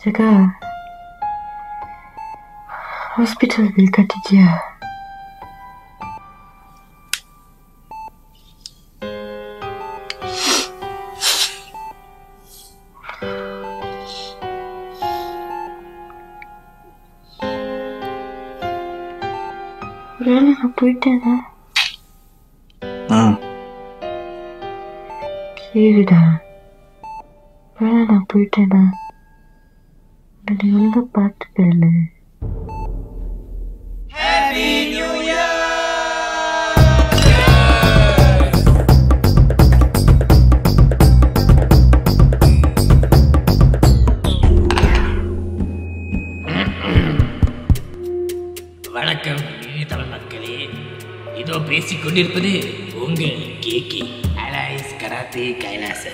Cakap Hospital bil kata dia ஒருவேளை நான் போயிட்டேனா ஆ சரிடா ஒருவேளை நான் போயிட்டேனா நீ ஒழுங்கா பார்த்துக்கல வணக்கம் இணையதள மக்களே இதோ பேசிக் கொண்டிருப்பது உங்கள் கேகே அலைஸ் கராத்தே கைலாசன்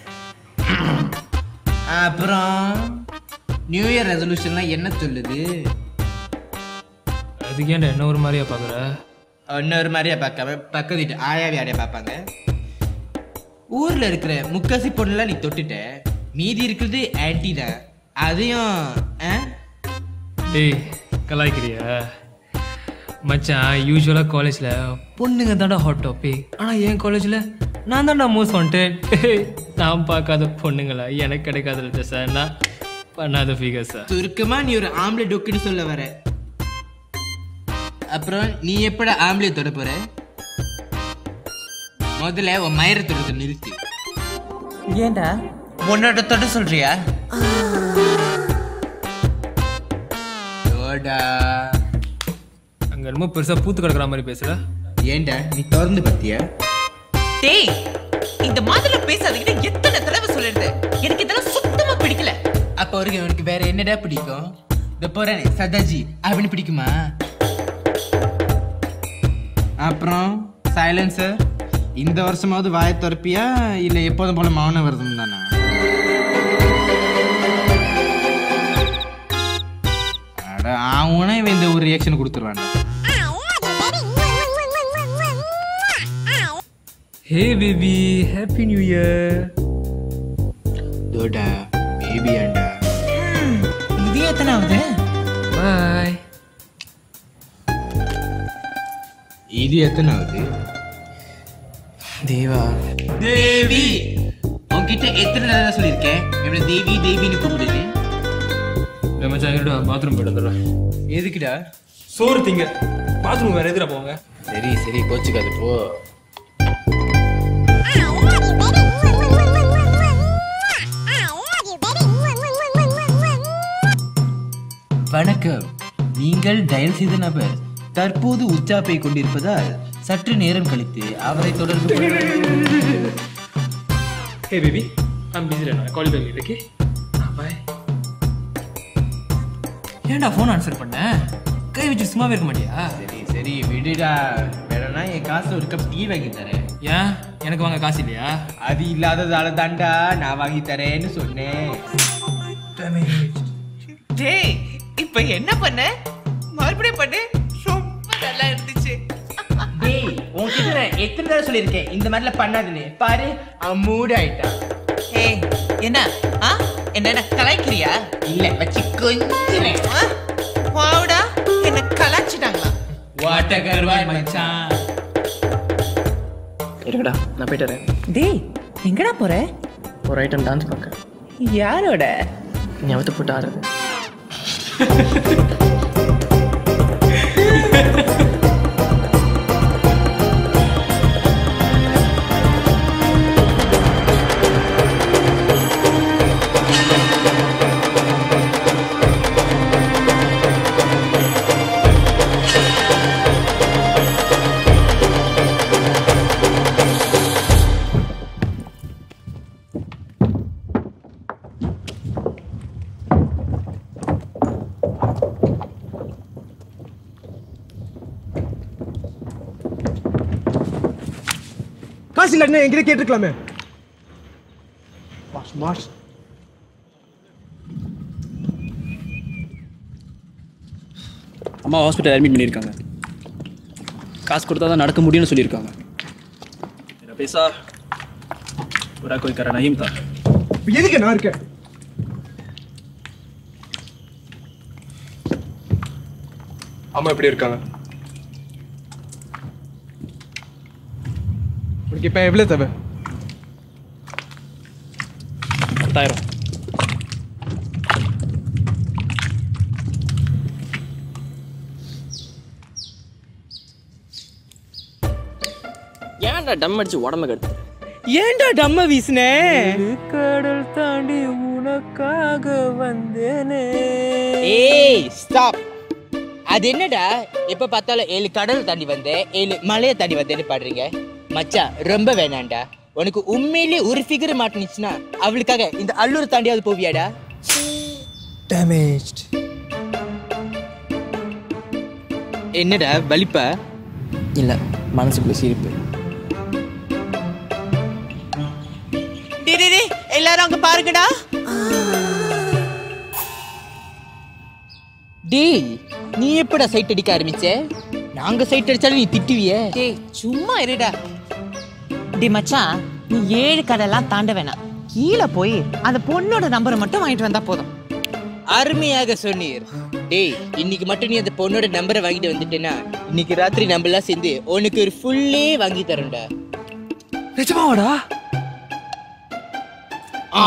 அப்புறம் நியூ இயர் ரெசல்யூஷன்லாம் என்ன சொல்லுது அதுக்கு ஏன்டா என்ன ஒரு மாதிரியா பார்க்குற இன்னொரு மாதிரியா பார்க்காம பக்கத்து வீட்டு ஆயாவி ஆடையா பார்ப்பாங்க ஊர்ல இருக்கிற முக்காசி பொண்ணுலாம் நீ தொட்டுட்ட மீதி இருக்கிறது ஆன்டி தான் அதையும் ஆ? டேய் கலாய்க்கிறியா மச்சான் யூஸ்வலாக காலேஜில் பொண்ணுங்க தாண்டா ஹாட் டாபிக் ஆனால் என் காலேஜில் நான் தாண்டா மோஸ்ட் வந்துட்டேன் நான் பார்க்காத பொண்ணுங்களா எனக்கு கிடைக்காத சார் நான் பண்ணாத ஃபிகர் சார் சுருக்கமா நீ ஒரு ஆம்பளை டொக்குன்னு சொல்ல வர அப்புறம் நீ எப்படா ஆம்பளை தொட போற முதல்ல உன் மயிர தொடுறத நிறுத்து ஏன்டா உன்னோட தொட சொல்றியா தோடா அங்கே ரொம்ப பெருசாக பூத்து கிடக்குற மாதிரி பேசுகிற ஏன்டா நீ திறந்து பார்த்தியா டேய் இந்த மாதிரி பேசாதீங்கன்னு எத்தனை தடவை சொல்லிருது எனக்கு இதெல்லாம் சுத்தமா பிடிக்கல அப்ப வரைக்கும் உனக்கு வேற என்னடா பிடிக்கும் இந்த போறேனே சதாஜி அப்படின்னு பிடிக்குமா அப்புறம் சைலன்சர் இந்த வருஷமாவது வாயை திறப்பியா இல்ல எப்போதும் போல மௌன விரதம் தானா அட அவனே இவன் இந்த ஒரு ரியாக்ஷன் கொடுத்துருவான்டா hey baby happy new year தோடா பேபி ஆண்டா இது எத்தனாவது பாய் இது எத்தனாவது தேவா தேவி உன்கிட்ட எத்தனை தடவை சொல்லியிருக்கேன் இவனை தேவி தேவின்னு கூப்பிடுது இல்லை மச்சான் இருடா பாத்ரூம் போயிட்டு வந்துடுறேன் எதுக்குடா சோறு திங்க பாத்ரூம் வேறு எதிராக போங்க சரி சரி கோச்சுக்காது போ வணக்கம் நீங்கள் டயல் செய்த நபர் தற்போது உச்சாப்பை கொண்டிருப்பதால் சற்று நேரம் கழித்து அவரை தொடர்பு கொள்ளவும். ஹே பேபி ஐம் பிஸி நான் கால் பேக் ஓகே பாய் ஏன்டா ஃபோன் ஆன்சர் பண்ண கை வச்சு சும்மாவே இருக்க மாட்டியா சரி சரி விடுடா வேணும்னா என் காசு ஒரு கப் டீ வாங்கி தரேன் ஏன் எனக்கு வாங்க காசு இல்லையா அது இல்லாததால தாண்டா நான் வாங்கி தரேன்னு சொன்னேன் டேய் இப்ப என்ன பண்ண மறுபடியும் பண்ணு ரொம்ப நல்லா இருந்துச்சு டேய் உன்கிட்ட நான் எத்தனை தடவை சொல்லியிருக்கேன் இந்த மாதிரிலாம் பண்ணாதுன்னு பாரு அவன் மூட் ஆயிட்டான் ஏய் என்ன ஆ என்ன என்ன கலாய்க்கிறியா இல்ல வச்சு கொஞ்சம் ஆ? வாவுடா என்ன கலாய்ச்சிட்டாங்களா வாட்ட கருவாய் மச்சான் இருக்கடா நான் போயிட்டு வரேன் டேய் எங்கடா போற ஒரு ஐட்டம் டான்ஸ் பார்க்க யாரோட நீ அவத்து போட்டு ஆடுறது காசு இல்லைன்னு என்கிட்ட கேட்டிருக்கலாமே வாஷ் வாஷ் அம்மா ஹாஸ்பிட்டல் அட்மிட் பண்ணியிருக்காங்க காசு கொடுத்தா தான் நடக்க முடியும்னு சொல்லியிருக்காங்க मेरा पैसा पूरा कोई करा नहीं था எதுக்கு நான் இருக்கேன் அம்மா எப்படி இருக்காங்க உனக்கு இப்போ எவ்வளோ தேவை பத்தாயிரம் ஏன்டா டம் அடிச்சு உடம்ப கெடுத்து ஏன்டா டம்ம வீசுனே கடல் தாண்டி உனக்காக வந்தேனே ஏய் ஸ்டாப் அது என்னடா எப்ப பார்த்தாலும் ஏழு கடல் தாண்டி வந்தேன் ஏழு மலையை தாண்டி வந்தேன்னு பாடுறீங்க மச்சான் ரொம்ப வேணாம்டா உனக்கு உண்மையிலேயே ஒரு ஃபிகர் மாட்டுனுச்சுன்னா அவளுக்காக இந்த அல்லூர் தாண்டியாவது போவியாடா டேமேஜ்ட் என்னடா வலிப்பா இல்ல மனசுக்குள்ள சிரிப்பு டேய் டேய், டேய், எல்லாரும் அங்க பாருங்கடா டேய் நீ எப்படா சைட் அடிக்க ஆரம்பிச்ச நாங்க சைட் அடிச்சாலும் நீ திட்டுவியே டேய் சும்மா இருடா டேய் மச்சான் நீ ஏழு கடலாம் தாண்ட வேணாம் கீழே போய் அந்த பொண்ணோட நம்பரை மட்டும் வாங்கிட்டு வந்தா போதும் அருமையாக சொன்னீர் டேய் இன்னைக்கு மட்டும் நீ அந்த பொண்ணோட நம்பரை வாங்கிட்டு வந்துட்டேன்னா இன்னைக்கு ராத்திரி நம்ம எல்லாம் சேர்ந்து உனக்கு ஒரு ஃபுல்லே வாங்கி தரோம்டா நிஜமாவாடா ஆ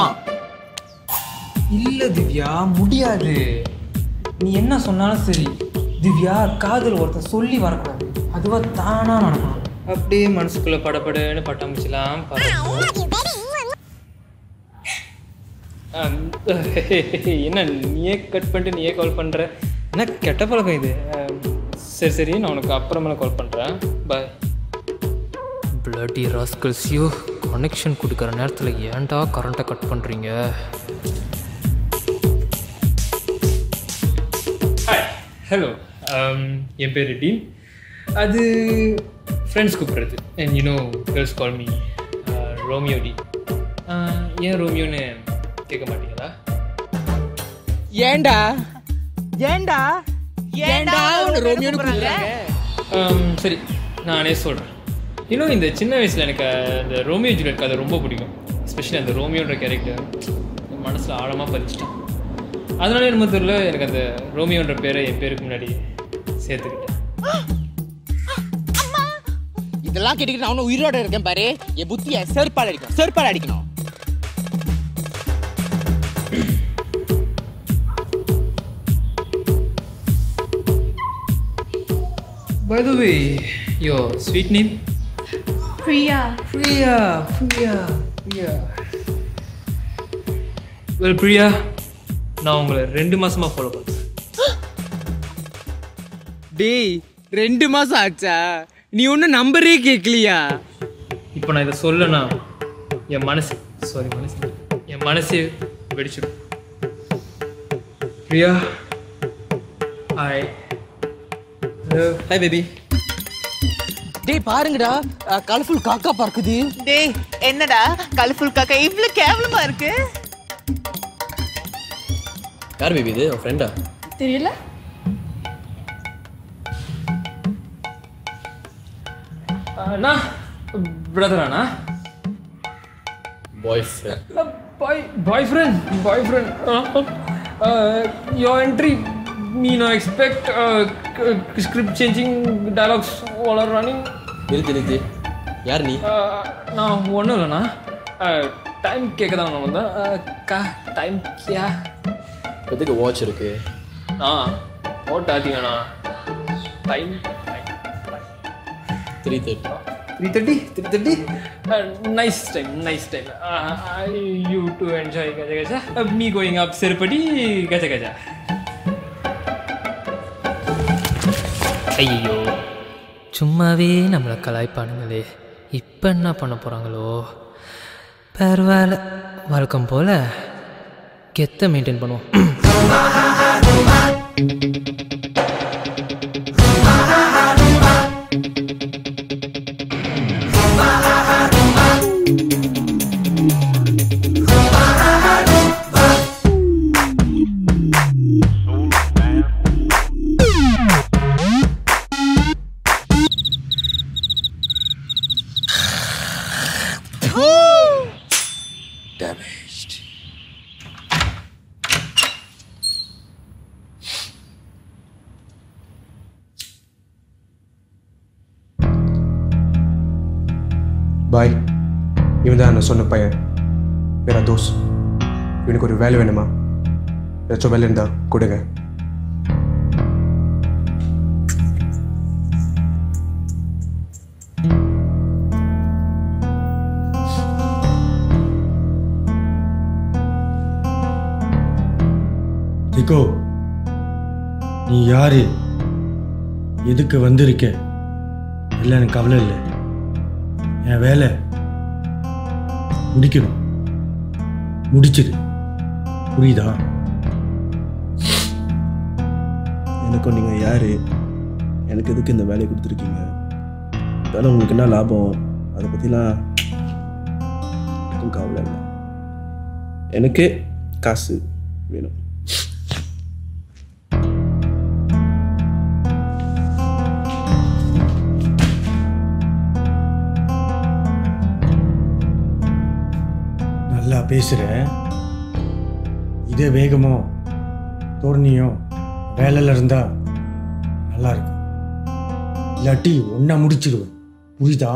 இல்ல திவ்யா முடியாது நீ என்ன சொன்னாலும் சரி திவ்யா காதல் ஒருத்தன் சொல்லி வரக்கூடாது அதுவா தானா நடக்கணும் அப்படியே மனசுக்குள்ள படபடன்னு பட்டாம்பூச்சிலாம் பறக்கும். ஆம், என்ன நீயே கட் பண்ணிட்டு நீயே கால் பண்ற என்ன கெட்ட பழக்கம் இது ஆம், சரி சரி நான் உனக்கு அப்புறமேல கால் பண்றேன் பாய் பிளட்டி ராஸ்கல்ஸியோ கனெக்ஷன் கொடுக்குற நேரத்தில் ஏன்டா கரண்ட்டை கட் பண்ணுறீங்க ஹாய் ஹலோ என் பேர் டீன் அது ஃப்ரெண்ட்ஸ் கூப்பிட்றது and you know girls call me Romeo டி ஏன் ரோமியோன்னு கேட்க மாட்டீங்களா ஏன்டா ஏன்டா ஏன்டா உன்னை ரோமியோன்னு கூப்பிடுறாங்க? கூப்பிடுறாங்க ஆம், சரி நானே சொல்கிறேன் இன்னும் இந்த சின்ன வயசில் எனக்கு அந்த ரோமியோ ஜூலியட் கதை ரொம்ப பிடிக்கும் எஸ்பெஷலி அந்த ரோமியோன்ற கேரக்டர் மனசில் ஆழமாக பதிச்சிட்டேன் அதனால என்ன தெரியல எனக்கு அந்த ரோமியோன்ற பேரை என் பேருக்கு முன்னாடி சேர்த்துக்கிட்டேன் இதெல்லாம் கேட்டுக்கிட்டு நான் இன்னும் உயிரோட இருக்கேன் பாரு என் புத்திய செருப்பால் அடிக்கணும் செருப்பால் அடிக்கணும் By the way, your sweet name? Priya. Priya, Priya, Priya. Well, Priya, நான் உங்களை ரெண்டு மாசமா ஃபாலோ பண்ணுறேன் டேய் ரெண்டு மாசம் ஆச்சா நீ ஒன்னும் நம்பரே கேட்கலையா இப்போ நான் இதை சொல்லனா என் மனசு சாரி மனசு என் மனசே வெடிச்சிடும் Priya hi hello hi baby டேய் பாருங்கடா கலர்ஃபுல் காக்கா பறக்குது டேய் என்னடா கலர்ஃபுல் காக்கா இவ்ளோ கேவலமா இருக்கு யார் பேபி இது உன் ஃப்ரெண்டா தெரியல அண்ணா பிரதர் அண்ணா boyfriend boy boyfriend boyfriend your entry me no expect script changing dialogues all are running நிறுத்தி நிறுத்தி யார் நீ நான் ஒன்றும் இல்லைண்ணா டைம் கேட்க தான் நான் வந்தேன் அஹ், கா டைம் கியா எதுக்கு வாட்ச் இருக்கு ஆ ஓட்டாதீங்கண்ணா time three thirty three thirty three thirty nice time nice time you to enjoy கஜ கஜா மீ கோயிங் அப் செருப்படி கஜ கஜா ஐயோ சும்மாவே நம்மளை கலாய்ப்பானுங்களே இப்போ என்ன பண்ண போகிறாங்களோ பரவாயில்ல வழக்கம் போல் கெத்தை மெயின்டைன் பண்ணுவோம் பாய் இவன் தான் நான் சொன்ன பையன் வேற தோஸ் இவனுக்கு ஒரு வேலை வேணுமா ஏதாச்சும் வேலை இருந்தா கொடுங்க திகோ நீ யாரு எதுக்கு வந்திருக்க இல்லை எனக்கு கவலை இல்லை என் வேலை முடிக்கணும் முடிச்சிரு புரியுதா எனக்கும் நீங்கள் யார் எனக்கு எதுக்கு இந்த வேலையை கொடுத்துருக்கீங்க அதனால் உங்களுக்கு என்ன லாபம் அதை பற்றிலாம் எனக்கும் கவலை இல்லை எனக்கு காசு வேணும் நல்லா பேசுகிற இதே வேகமோ தோரணியோ வேலையில் இருந்தா நல்லா இருக்கும் இல்லாட்டி ஒன்றா முடிச்சிடுவேன் புரியுதா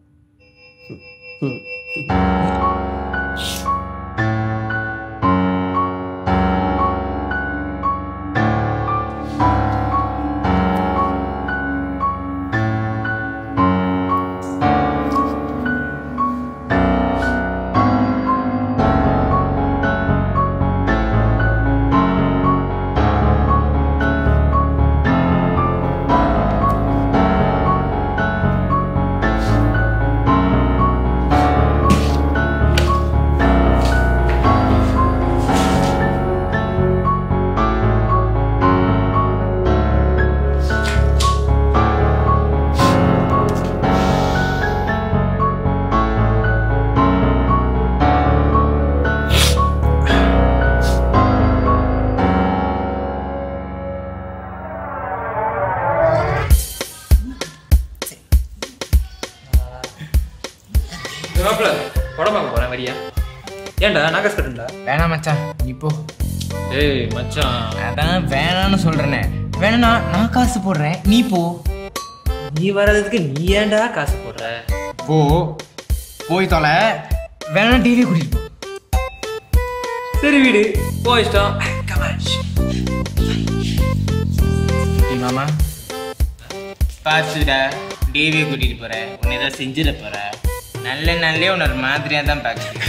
மாப்பிள்ள படம் பார்க்க போறேன் வரியா ஏன்டா நான் காசு கட்டுண்டா வேணாம் மச்சான் நீ போ ஏய் மச்சான் அதான் வேணான்னு சொல்றேனே வேணா நான் காசு போடுறேன் நீ போ நீ வர்றதுக்கு நீ ஏன்டா காசு போடுற போ போய் தொலை வேணா டிவி கூட்டிட்டு போ சரி வீடு போ இஷ்டம் டேய் மாமா பார்த்துடா டிவி கூட்டிட்டு போற உன்னை ஏதாவது செஞ்சிட போற நல்ல நல்லே உன்னை ஒரு மாதிரியா தான் பார்க்குறேன்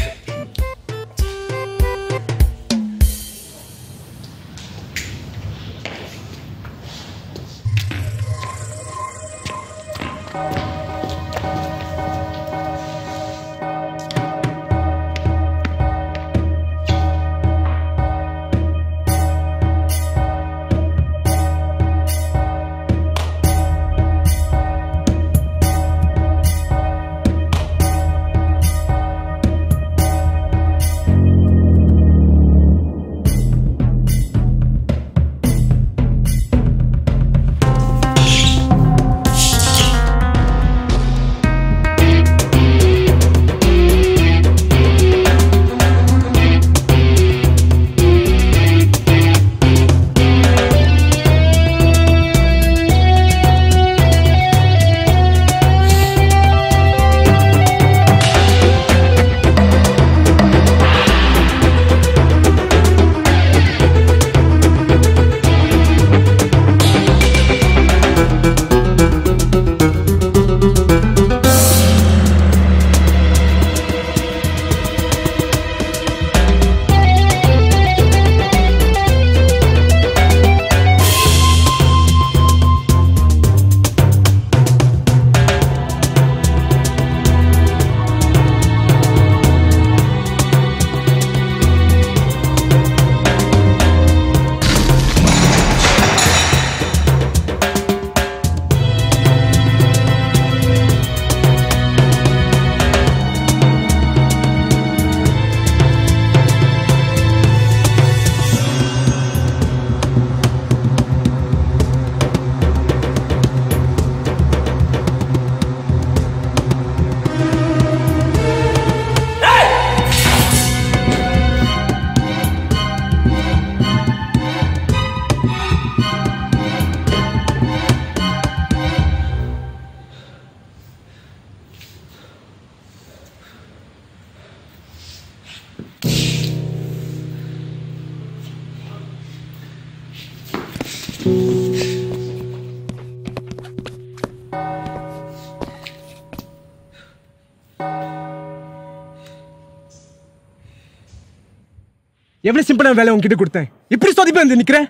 எவ்வளவு சிம்பிளான வேலை உங்ககிட்ட கொடுத்தேன் இப்படி சொதிப்பேன் வந்து நிக்கிறேன்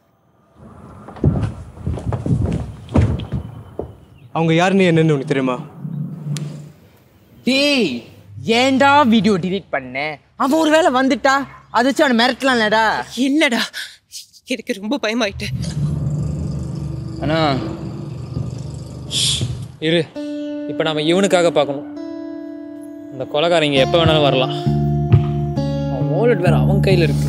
அவங்க யாருன்னு என்னன்னு உனக்கு தெரியுமா டேய் ஏன்டா வீடியோ delete பண்ண அவன் ஒரு வேளை வந்துட்டா அதை வச்சு அவனை மிரட்டலாம்லடா இல்லடா எனக்கு ரொம்ப பயமாயிட்டு அண்ணா இரு இப்போ நம்ம இவனுக்காக பார்க்கணும் இந்த கொலைகாரங்க எப்போ வேணாலும் வரலாம் அவன் வாலெட் வேற அவன் கையில் இருக்கு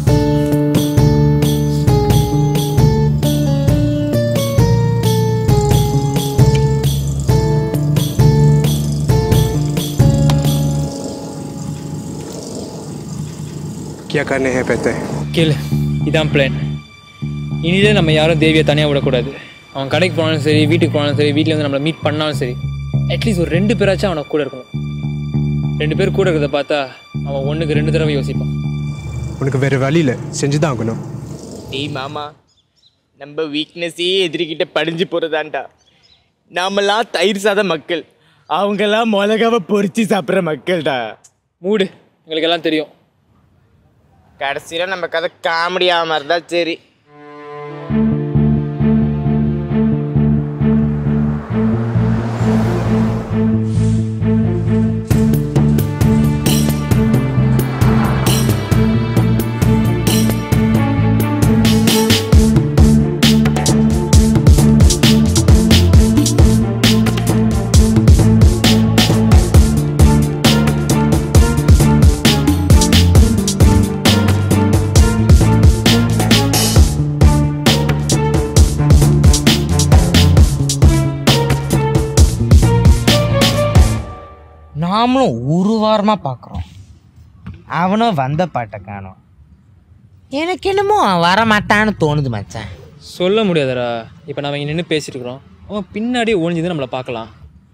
क्या करने हैं पता है கேளு இதான் பிளான் இனிதே நம்ம யாரும் தேவியை தனியாக விடக்கூடாது அவன் கடைக்கு போனாலும் சரி வீட்டுக்கு போனாலும் சரி வீட்டில் வந்து நம்மளை மீட் பண்ணாலும் சரி அட்லீஸ்ட் ஒரு ரெண்டு பேராச்சும் அவனை கூட இருக்கணும் ரெண்டு பேர் கூட இருக்கிறத பார்த்தா அவன் ஒன்றுக்கு ரெண்டு தடவை யோசிப்பான் உனக்கு வேற வழி இல்லை செஞ்சுதான் ஆகணும் டேய் மாமா நம்ம வீக்னஸே எதிரிக்கிட்ட படிஞ்சு போகிறதாண்டா நாமெல்லாம் தயிர் சாத மக்கள் அவங்கெல்லாம் மிளகாவை பொரிச்சு சாப்பிட்ற மக்கள்டா மூடு எங்களுக்கு எல்லாம் தெரியும் கடைசியில் நம்ம கதை காமெடியாக மாதிரி தான் சரி நாமளும் ஒரு வாரமாக பார்க்குறோம் அவனும் வந்த பாட்டை காணோம் எனக்கு என்னமோ அவன் வரமாட்டான்னு தோணுது மச்சான் சொல்ல முடியாதுடா இப்போ நம்ம இங்கே நின்று பேசிட்டு இருக்கிறோம் அவன் பின்னாடியே ஒழிஞ்சது நம்மளை பார்க்கலாம்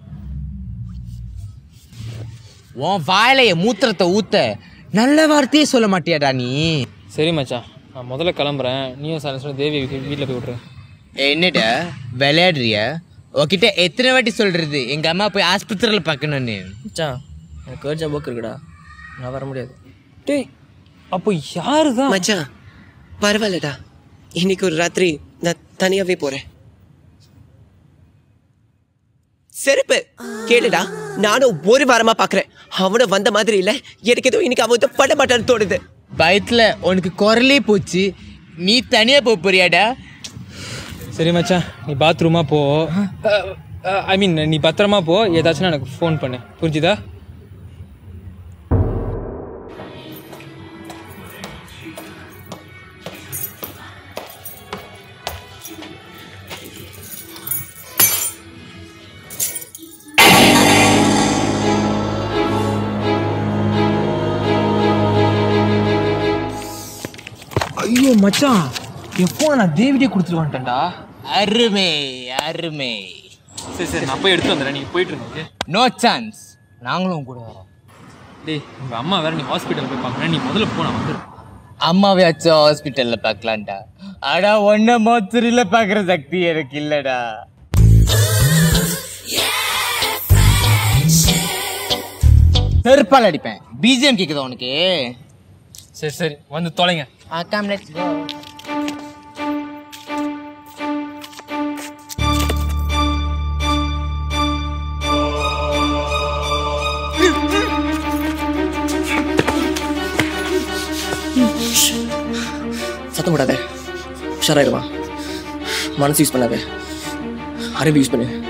உன் வாயில என் மூத்திரத்தை ஊத்த நல்ல வார்த்தையே சொல்ல மாட்டியாடா நீ சரி மச்சான் நான் முதல்ல கிளம்புறேன் நீயும் சார் தேவி வீட்டில் போய் விட்றேன் என்னடா விளையாடுறியா உன்கிட்ட எத்தனை வாட்டி சொல்றது எங்க அம்மா போய் ஆஸ்பத்திரியில் பார்க்கணும்னு மச்சான் எனக்கு அர்ஜென்ட் ஒர்க் இருக்குடா நான் வர முடியாது டேய் அப்போ யாரு தான் மச்சான் பரவாயில்லடா இன்னைக்கு ஒரு ராத்திரி நான் தனியாவே போறேன் செருப்பு கேளுடா நானும் ஒரு வாரமா பாக்குறேன் அவனும் வந்த மாதிரி இல்ல எனக்கு ஏதோ இன்னைக்கு அவன் பட மாட்டான்னு தோணுது பயத்துல உனக்கு குரலே போச்சு நீ தனியா போக போறியாடா சரி மச்சான் நீ பாத்ரூமா போ ஐ மீன் நீ பத்திரமா போ ஏதாச்சும் எனக்கு ஃபோன் பண்ணு புரிஞ்சுதா ஐயோ மச்சான் என் ஃபோனை நான் தேவிட்டே கொடுத்துட்டு வந்துட்டேன்டா அருமை அருமை சரி சரி நான் போய் எடுத்து வந்துடுறேன் நீ போயிட்டு இருங்க நோ சான்ஸ் நாங்களும் கூட வரோம் டேய் உங்க அம்மா வேற நீ ஹாஸ்பிட்டல் போய் பார்க்கணும் நீ முதல்ல போன வந்துரு அம்மாவையாச்சும் ஹாஸ்பிட்டல்ல பார்க்கலாம்டா ஆனா ஒன்ன மோத்தரில பார்க்குற சக்தி எனக்கு இல்லடா செருப்பால் அடிப்பேன் பிஜிஎம் கேக்குதா உனக்கு சரி சரி வந்து தொலைங்க கம் லெட்ஸ் கோ சத்தம் போடாத உஷாராயிருவா மனசு யூஸ் பண்ணாத அறிவு யூஸ் பண்ணு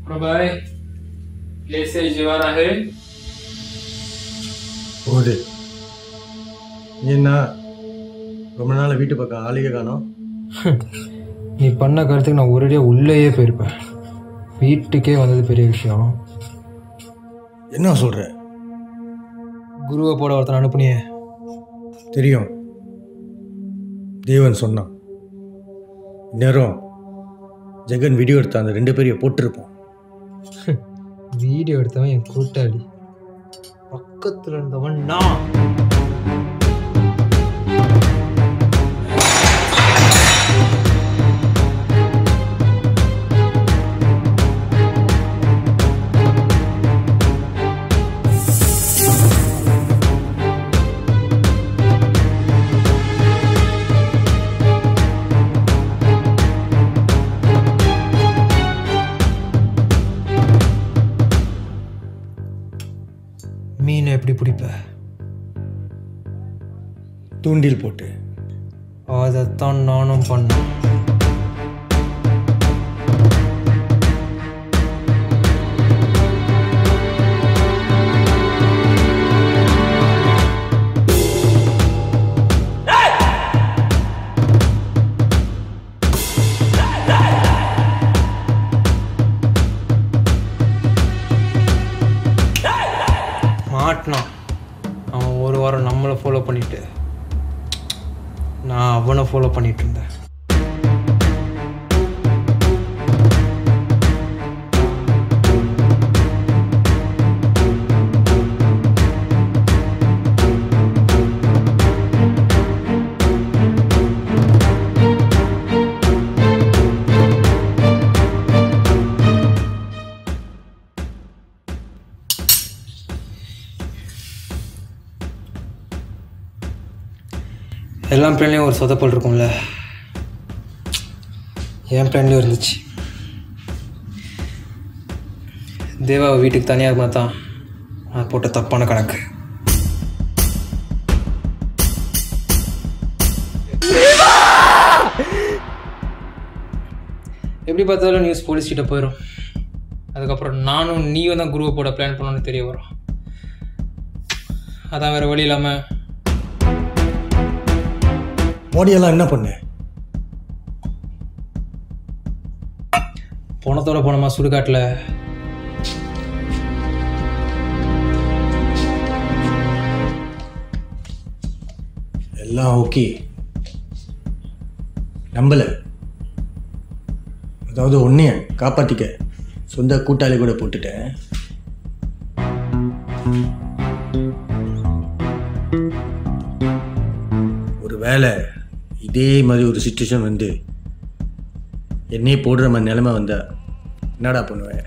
भाई कैसे जीवन आहे போகுது நீ என்ன ரொம்ப நாள் வீட்டு பக்கம் ஆளுக காணோம் நீ பண்ண கருத்துக்கு நான் ஒரேடியாக உள்ளேயே போயிருப்பேன் வீட்டுக்கே வந்தது பெரிய விஷயம் என்ன சொல்ற குருவை போட ஒருத்தன் அனுப்புனியே தெரியும் தேவன் சொன்னான் நேரம் ஜெகன் வீடியோ எடுத்த அந்த ரெண்டு பேரையும் போட்டிருப்போம் வீடியோ எடுத்தவன் என் கூட்டாளி பக்கத்தில் இருந்தவன் நான் மீனை எப்படி பிடிப்ப தூண்டில் போட்டு அதைத்தான் நானும் பண்ணேன் மாட்டினான் அவன் ஒரு வாரம் நம்மளை ஃபாலோ பண்ணிட்டு நான் அவனை ஃபாலோ பண்ணிட்டு இருந்தேன் எல்லா பிளான்லேயும் ஒரு சொதப்பல் இருக்கும்ல என் பிளான்லேயும் இருந்துச்சு தேவாவை வீட்டுக்கு தனியாக இருந்தால் தான் நான் போட்ட தப்பான கணக்கு எப்படி பார்த்தாலும் நியூஸ் போலீஸ் கிட்ட போயிடும் அதுக்கப்புறம் நானும் நீயும் தான் குரூப் போட பிளான் பண்ணணும்னு தெரிய வரும் அதான் வேறு வழி இல்லாமல் பாடியெல்லாம் என்ன பண்ண போனத்தோட போனோமா சுடுகாட்டில் எல்லாம் ஓகே நம்பல அதாவது ஒன்றைய காப்பாற்றிக்க சொந்த கூட்டாளி கூட போட்டுட்டேன் ஒரு வேளை இதே மாதிரி ஒரு சுச்சுவேஷன் வந்து என்னையே போடுற மாதிரி நிலைமை வந்தா என்னடா பண்ணுவேன்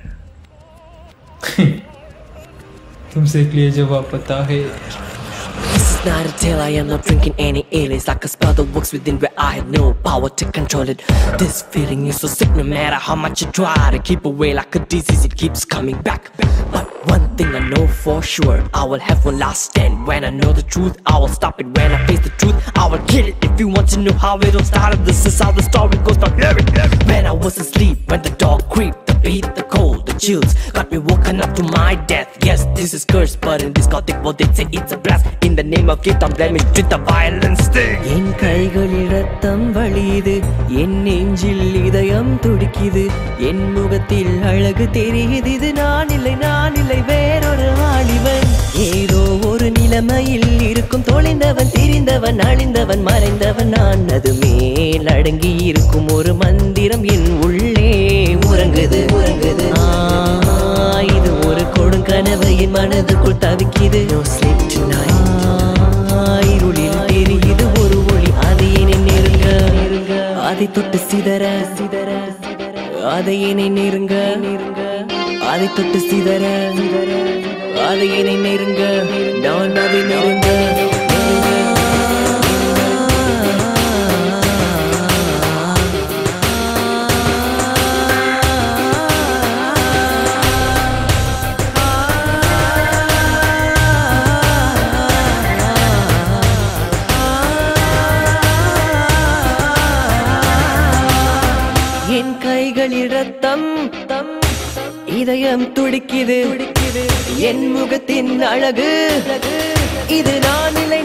तुमसे एक लिए जवाब पता है This is not a tale, I am not drinking any ale. It's like a spell that works within where I have no power to control it. This feeling is so sick no matter how much you try to keep away like a disease, it keeps coming back. But one thing I know for sure, I will have one last stand. When I know the truth, I will stop it. When I face the truth, I will kill it. If you want to know how it all started, this is how the story goes. Now hear it. When I was asleep, when the dog creeped, the beat, the cold, the chills got me woken up to my death. Yes, this is cursed, but in this gothic world, they say it's a blast. In the name of it, I'm damaged with the violence thing. என் கைகளில் ரத்தம் வழியுது என் நெஞ்சில் இதயம் துடிக்குது என் முகத்தில் அழகு தெரியுது இது நான் இல்லை நான் இல்லை வேறொரு வாலிபன் ஏதோ ஒரு நிலைமையில் இருக்கும் தொலைந்தவன் தெரிந்தவன் அழிந்தவன் மறைந்தவன் நான் அது மேல் அடங்கி இருக்கும் ஒரு மந்திரம் என் உள்ளே உறங்குது உறங்குது ஆ, இது ஒரு கொடுங்கனவு என் மனதுக்குள் தவிக்குது No sleep tonight. ஆ, இருளில் தெரியுது ஒரு ஒளி அது என்னை நெருங்க அதை தொட்டு சிதற சிதற அதை என்னை நெருங்க அதை தொட்டு சிதற அதை என்னை நெருங்க நான் அதை நெருங்க என் கைகளில் ரத்தம் தம் இதயம் துடிக்குது என் முகத்தின் அழகு இது நான் இல்லை